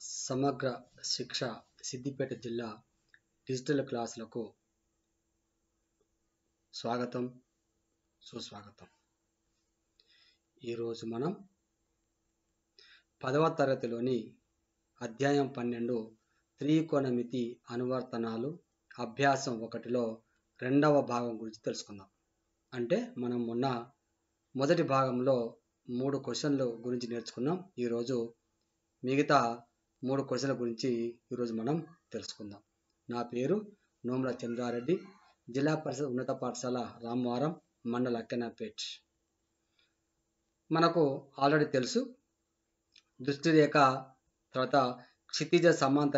సమగ్ర శిక్ష సిద్దిపేట జిల్లా డిజిటల్ క్లాసులకు స్వాగతం సుస్వాగతం ఈరోజు మనం పదవ తరగతిలోని అధ్యాయం పన్నెండు త్రికోణమితి అనువర్తనాలు అభ్యాసం ఒకటిలో రెండవ భాగం గురించి తెలుసుకుందాం అంటే మనం మొన్న మొదటి భాగంలో మూడు క్వశ్చన్లు గురించి నేర్చుకున్నాం ఈరోజు మిగతా మూడు క్వశ్చన్ల గురించి ఈరోజు మనం తెలుసుకుందాం నా పేరు నోముల చంద్రారెడ్డి జిల్లా పరిషత్ ఉన్నత పాఠశాల రామవరం మండల అక్కెనపేట్ మనకు ఆల్రెడీ తెలుసు దృష్టి రేఖ తర్వాత క్షితిజ సమాంతర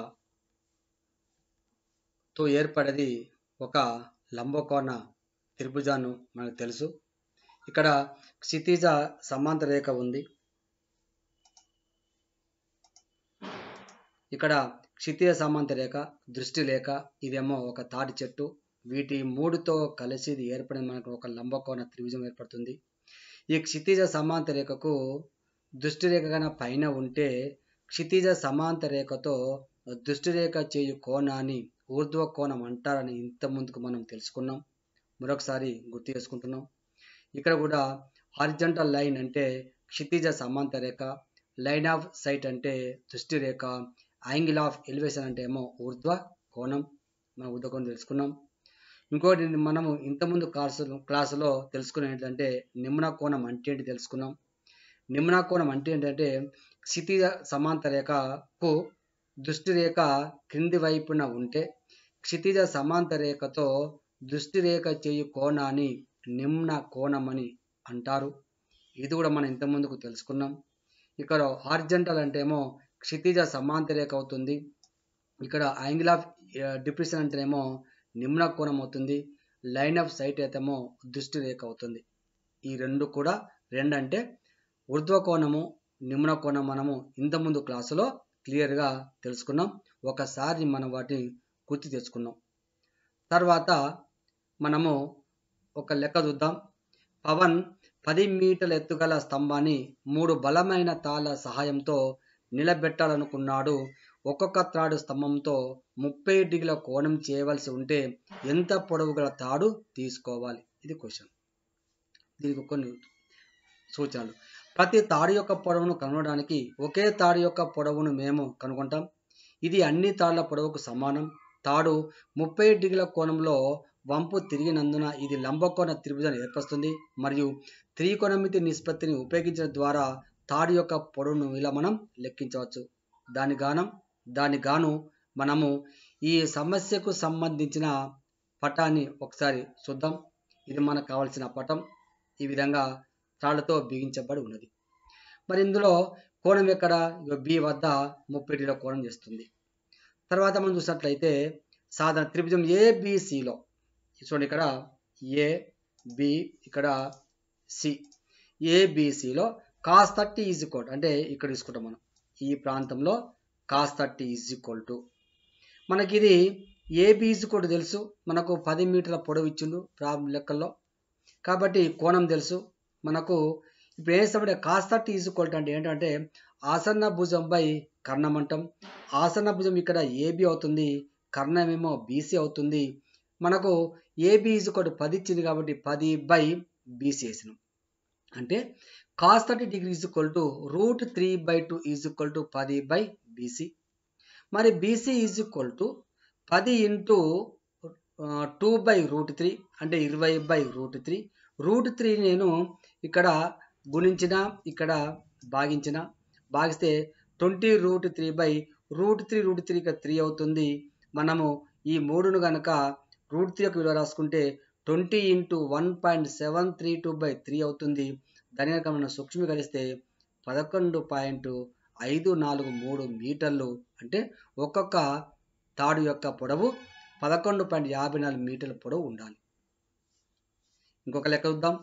రేఖతో ఏర్పడేది ఒక లంబకోణ త్రిభుజాన్ని మనకు తెలుసు ఇక్కడ క్షితిజ సమాంతర రేఖ ఉంది ఇక్కడ క్షితిజ సమాంతర రేఖ దృష్టి రేఖ ఇదేమో ఒక తాటి చెట్టు వీటి మూడుతో కలిసి ఇది ఏర్పడిన మనకు ఒక లంబకోణ త్రిభుజం ఏర్పడుతుంది ఈ క్షితిజ సమాంతర రేఖకు దృష్టి రేఖ కన్నా పైన ఉంటే క్షితిజ సమాంతర రేఖతో దృష్టి రేఖ చేయు కోణాన్ని ఊర్ధ్వ కోణం అంటారని ఇంత ముందుకు మనం తెలుసుకున్నాం మరొకసారి గుర్తు చేసుకుంటున్నాం ఇక్కడ కూడా హారిజంటల్ లైన్ అంటే క్షితిజ సమాంతర రేఖ లైన్ ఆఫ్ సైట్ అంటే దృష్టి రేఖ యాంగిల్ ఆఫ్ ఎలివేషన్ అంటే ఏమో ఊర్ధ్వ కోణం మనం ఊర్ధ్వ కోణం తెలుసుకున్నాం ఇంకోటి మనము ఇంతకుముందు క్లాసు క్లాసులో తెలుసుకునే ఏంటంటే నిమ్న కోణం అంటే ఏంటి తెలుసుకున్నాం నిమ్న కోణం అంటే ఏంటంటే క్షితిజ సమాంతర రేఖకు దృష్టి రేఖ క్రింది వైపున ఉంటే క్షితిజ సమాంతర రేఖతో దృష్టి రేఖ చేయు కోణాన్ని నిమ్న కోణం అని అంటారు ఇది కూడా మనం ఇంతకుముందుకు తెలుసుకున్నాం ఇక్కడ హార్జెంటల్ అంటే ఏమో క్షితిజ సమాంతర రేఖ అవుతుంది ఇక్కడ యాంగిల్ ఆఫ్ డిప్రెషన్ అంటేనేమో నిమ్న కోణం అవుతుంది లైన్ ఆఫ్ సైట్ అయితేమో దృష్టి రేఖ అవుతుంది ఈ రెండు కూడా రెండు అంటే ఊర్ధ్వ కోణము నిమ్న కోణం మనము ఇంతకుముందు క్లాసులో క్లియర్గా తెలుసుకున్నాం ఒకసారి మనం వాటిని గుర్తు తెచ్చుకున్నాం తర్వాత మనము ఒక లెక్క చూద్దాం పవన్ పది మీటర్ల ఎత్తుగల స్తంభాన్ని మూడు బలమైన తాళ్ళ సహాయంతో నిలబెట్టాలనుకున్నాడు ఒక్కొక్క త్రాడు స్తంభంతో ముప్పై డిగ్రీల కోణం చేయవలసి ఉంటే ఎంత పొడవు గల తాడు తీసుకోవాలి ఇది క్వశ్చన్ దీనికి కొన్ని సూచనలు ప్రతి తాడు యొక్క పొడవును కనుగొనడానికి ఒకే తాడు యొక్క పొడవును మేము కనుగొంటాం ఇది అన్ని తాళ్ల పొడవుకు సమానం తాడు ముప్పై డిగ్రీల కోణంలో వంపు తిరిగినందున ఇది లంబకోణ త్రిభుజాన్ని ఏర్పరుస్తుంది మరియు త్రికోణమితి నిష్పత్తిని ఉపయోగించడం ద్వారా తాడు యొక్క పొడవును ఇలా మనం లెక్కించవచ్చు దాని గానం దాని గాను మనము ఈ సమస్యకు సంబంధించిన పటాన్ని ఒకసారి చూద్దాం ఇది మనకు కావాల్సిన పటం ఈ విధంగా తాళ్లతో బిగించబడి ఉన్నది మరి ఇందులో కోణం ఎక్కడ బి వద్ద ముప్పై డిగ్రీల కోణం చేస్తుంది తర్వాత మనం చూసినట్లయితే సాధారణ త్రిభుజం ఏబిసిలో చూడండి ఇక్కడ ఏ బి ఇక్కడ సి ఏబిసిలో కాస్ థర్టీ ఈజ్ ఈక్వల్ అంటే ఇక్కడ తీసుకుంటాం మనం ఈ ప్రాంతంలో cos thirty is equal to మనకి ఇది ఏబి ఈజ్ ఈక్వల్ తెలుసు మనకు పది మీటర్ల పొడవు ఇచ్చిండు ప్రాబ్లం లెక్కల్లో కాబట్టి కోణం తెలుసు మనకు ఇప్పుడు ఏం చేస్తామంటే కాస్ థర్టీ ఈజ్ ఈక్వల్ అంటే ఏంటంటే ఆసన్న భుజంపై కర్ణమంటం ఆసన్న భుజం ఇక్కడ ఏబి అవుతుంది కర్ణమేమో బీసీ అవుతుంది మనకు ఏబి ఈజ్ ఈక్వల్ పది ఇచ్చింది కాబట్టి పది బై బీసీ వేసినాం అంటే cos thirty degree is equal to root three by two is equal to పది బై బీసీ మరి బీసీ ఈజ్ ఈక్వల్ టు పది into two by root three అంటే ఇరవై by root three root three నేను ఇక్కడ గుణించిన ఇక్కడ భాగించిన భాగిస్తే twenty root three by root three root three ఇక్కడ త్రీ అవుతుంది మనము ఈ మూడును కనుక రూట్ త్రీ యొక్క విలువ రాసుకుంటే twenty into one point seven three two by three అవుతుంది దాని కనుక మనం సూక్ష్మీకరిస్తే పదకొండు పాయింట్ ఐదు నాలుగు మూడు మీటర్లు అంటే ఒక్కొక్క తాడు యొక్క పొడవు పదకొండు పాయింట్ యాభై నాలుగు మీటర్ల పొడవు ఉండాలి ఇంకొక లెక్క చూద్దాం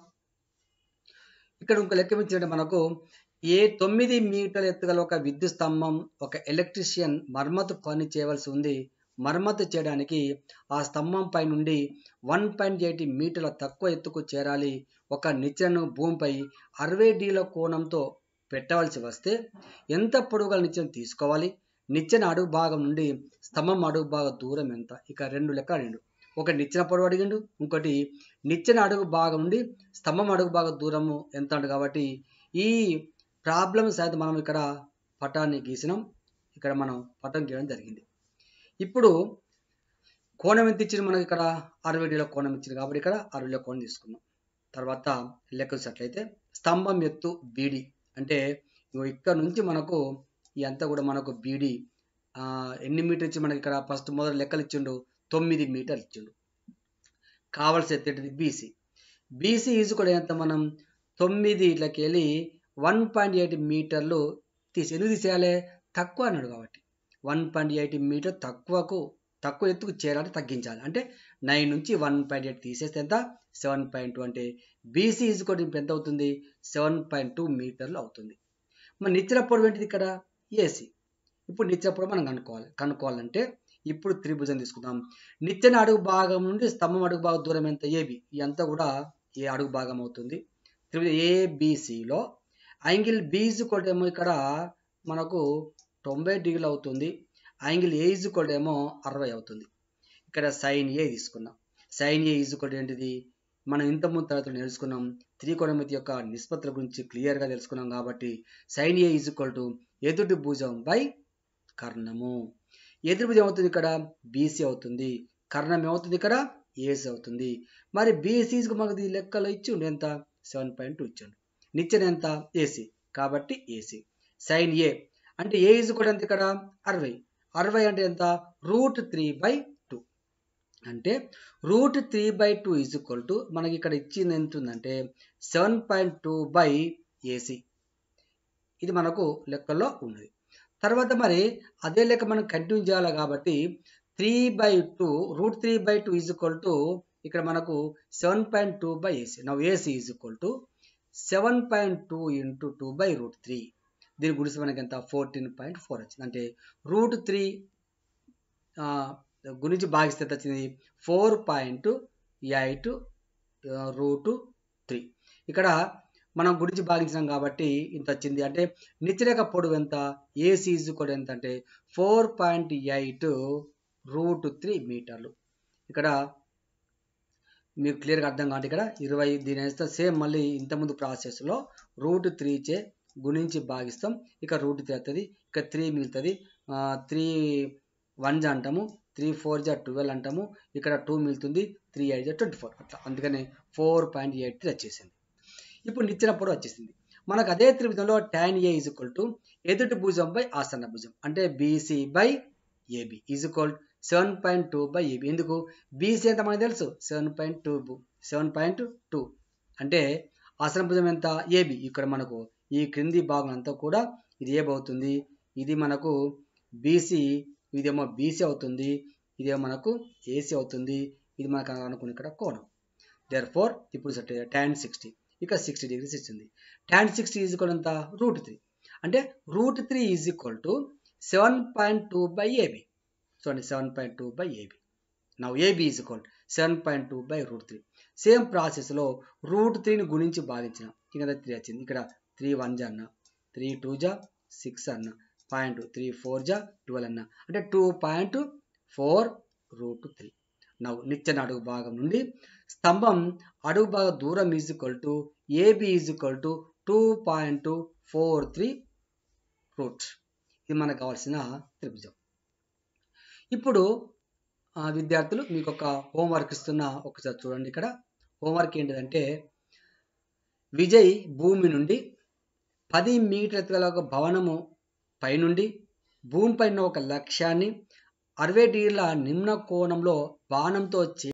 ఇక్కడ ఇంకొక లెక్క ఇచ్చింటే మనకు ఏ తొమ్మిది మీటర్ల ఎత్తుగల ఒక విద్యుత్ స్తంభం ఒక ఎలక్ట్రీషియన్ మరమ్మతు పని చేయవలసి ఉంది మరమ్మతు చేయడానికి ఆ స్తంభం పై నుండి వన్ పాయింట్ ఎయిటీ మీటర్ల తక్కువ ఎత్తుకు చేరాలి ఒక నిచ్చెను భూమిపై అరవై డీల కోణంతో పెట్టవలసి వస్తే ఎంత పొడవు గల నిచ్చెన తీసుకోవాలి నిచ్చెన అడుగు భాగం నుండి స్తంభం అడుగు భాగం దూరం ఎంత ఇక రెండు లెక్క రెండు ఒకటి నిచ్చెన పొడవు అడిగిండు ఇంకోటి నిచ్చెన అడుగు భాగం నుండి స్తంభం అడుగు భాగం దూరము ఎంత అంటు కాబట్టి ఈ ప్రాబ్లమ్స్ అయితే మనం ఇక్కడ పటాన్ని గీసినాం ఇక్కడ మనం పటం గీయడం జరిగింది ఇప్పుడు కోణం ఎంత ఇచ్చింది మనకి ఇక్కడ అరవై డిగ్రీల కోణం ఇచ్చింది కాబట్టి ఇక్కడ అరవై డిగ్రీల కోణం తీసుకున్నాం తర్వాత లెక్కసినట్లయితే స్తంభం ఎత్తు బీడి అంటే ఇగో ఇక్కడ నుంచి మనకు ఈ అంతా కూడా మనకు బీడి ఆ, ఎన్ని మీటర్ ఇచ్చి మనకి ఇక్కడ ఫస్ట్ మొదటి లెక్కలు ఇచ్చిండు తొమ్మిది మీటర్లు ఇచ్చిండు కావలసి ఎత్తేటిది బీసీ బీసీ ఈజ్ కూడా ఎంత మనం తొమ్మిది ఇట్లకి వెళ్ళి వన్ పాయింట్ ఎయిట్ మీటర్లు తీసి ఎందుకు తీసేయాలి తక్కువ అన్నాడు కాబట్టి వన్ పాయింట్ ఎయిట్ మీటర్ తక్కువకు తక్కువ ఎత్తుకు చేరాలంటే తగ్గించాలి అంటే నైన్ నుంచి వన్ పాయింట్ ఎయిట్ తీసేస్తే ఎంత సెవెన్ పాయింట్ టూ అంటే బీసీ ఈజ్ కూడా ఇప్పుడు ఎంత అవుతుంది సెవెన్ పాయింట్ టూ మీటర్లు అవుతుంది మరి నిచ్చెన పొడవు ఏంటిది ఇక్కడ ఏసీ ఇప్పుడు నిచ్చెన పొడవు మనం కనుక్కోవాలి కనుక్కోవాలంటే ఇప్పుడు త్రిభుజం తీసుకుందాం నిచ్చెన అడుగు భాగం నుండి స్తంభం అడుగు భాగం దూరం ఎంత ఏబి ఇదంతా కూడా ఏ అడుగు భాగం అవుతుంది త్రిభుజం ఏబిసిలో యాంగిల్ బీజ్ ఏమో ఇక్కడ మనకు తొంభై డిగ్రీలు అవుతుంది యాంగిల్ ఏ ఈజ్ ఏమో అరవై అవుతుంది ఇక్కడ సైన్ ఏ తీసుకున్నాం సైన్ ఏ ఈజ్ ఏంటిది మనం ఇంతకుముందు తరగతిలో నేర్చుకున్నాం త్రికోణమితి యొక్క నిష్పత్తుల గురించి క్లియర్గా తెలుసుకున్నాం కాబట్టి సైన్ ఏ ఈజ్ టు ఎదుటి భుజం బై కర్ణము ఎదురు భుజం అవుతుంది ఇక్కడ బీసీ అవుతుంది కర్ణం ఏమవుతుంది ఇక్కడ ఏసీ అవుతుంది మరి బీసీకి మనకు ఈ లెక్కలో ఇచ్చిండు ఎంత సెవెన్ పాయింట్ టూ ఇచ్చాడు నిచ్చెన ఎంత ఏసీ కాబట్టి ఏసీ సైన్ ఏ అంటే ఏ ఈజ్ కూడా ఎంత ఇక్కడ అరవై అరవై అంటే ఎంత రూట్ త్రీ బై టూ అంటే root three by two is equal to మనకి ఇక్కడ ఇచ్చింది ఎంత ఉందంటే seven point two by AC ఇది మనకు లెక్కల్లో ఉన్నది తర్వాత మరి అదే లెక్క మనం కంటిన్యూ చేయాలి కాబట్టి three by two root three by two is equal to ఇక్కడ మనకు seven point two by AC now AC is equal to seven point two into two by root three దీని గురించి మనకి ఎంత ఫోర్టీన్ పాయింట్ ఫోర్ వచ్చింది అంటే root three గురించి భాగిస్తే ఎంత వచ్చింది four point eight root three ఇక్కడ మనం గురించి భాగించినాం కాబట్టి ఇంత వచ్చింది అంటే నిచ్చరేఖ పొడవు ఎంత ఏసీ ఈజ్ కూడా ఎంత అంటే four point eight root three మీటర్లు ఇక్కడ మీకు క్లియర్గా అర్థం కాదు ఇక్కడ ఇరవై దీని వేస్తే సేమ్ మళ్ళీ ఇంతకుముందు ప్రాసెస్లో రూట్ త్రీ చే గుణించి భాగిస్తాం ఇక రూట్ త్రీ అవుతుంది ఇక త్రీ మిగులుతుంది త్రీ వన్ జా అంటాము త్రీ ఫోర్ జా ట్వెల్వ్ అంటాము ఇక్కడ టూ మిగులుతుంది త్రీ ఎయిట్ జా ట్వంటీ ఫోర్ అట్లా అందుకని ఫోర్ పాయింట్ ఎయిట్ త్రీ వచ్చేసింది ఇప్పుడు నిచ్చినప్పుడు వచ్చేసింది మనకు అదే త్రిభుజంలో tan A is equal to ఎదుటి భుజం బై ఆసన్న భుజం అంటే BC by AB is equal seven point two by AB ఎందుకు బీసీ ఎంత మనకు తెలుసు seven point two seven point two అంటే ఆసన భుజం ఎంత ఏబి ఇక్కడ మనకు ఈ క్రింది భాగం అంతా కూడా ఇది ఏబి అవుతుంది ఇది మనకు బీసీ ఇదేమో బీసీ అవుతుంది ఇదేమో మనకు ఏసీ అవుతుంది ఇది మనకు అనుకున్న ఇక్కడ కోణం దేర్ ఫోర్ ఇప్పుడు ట్యాన్ సిక్స్టీ ఇక సిక్స్టీ డిగ్రీస్ ఇచ్చింది ట్యాన్ సిక్స్టీ ఈజ్ ఈక్వల్ ఎంత రూట్ త్రీ అంటే root three is equal to seven point two by AB చూడండి seven point two by AB now AB is equal seven point two by root three same ప్రాసెస్లో root త్రీని గుణించి భాగించిన ఇక్కడ three వచ్చింది ఇక్కడ three one జా అన్న త్రీ టూ జా సిక్స్ అన్న పాయింట్ త్రీ ఫోర్ జా ట్వెల్వ్ అన్న అంటే two point four root three నవ్వు నిచ్చెన అడుగు భాగం నుండి స్తంభం అడుగు భాగ దూరం is equal to AB is equal to two point four three root ఇది మనకు కావాల్సిన త్రిభుజం ఇప్పుడు ఆ, విద్యార్థులు మీకు ఒక హోంవర్క్ ఇస్తున్న ఒకసారి చూడండి ఇక్కడ హోంవర్క్ ఏంటిదంటే విజయ్ భూమి నుండి పది మీటర్ ఎత్తుగల ఒక భవనము పైనుండి భూమిపైన ఒక లక్ష్యాన్ని అరవై డిగ్రీల నిమ్న కోణంలో బాణంతో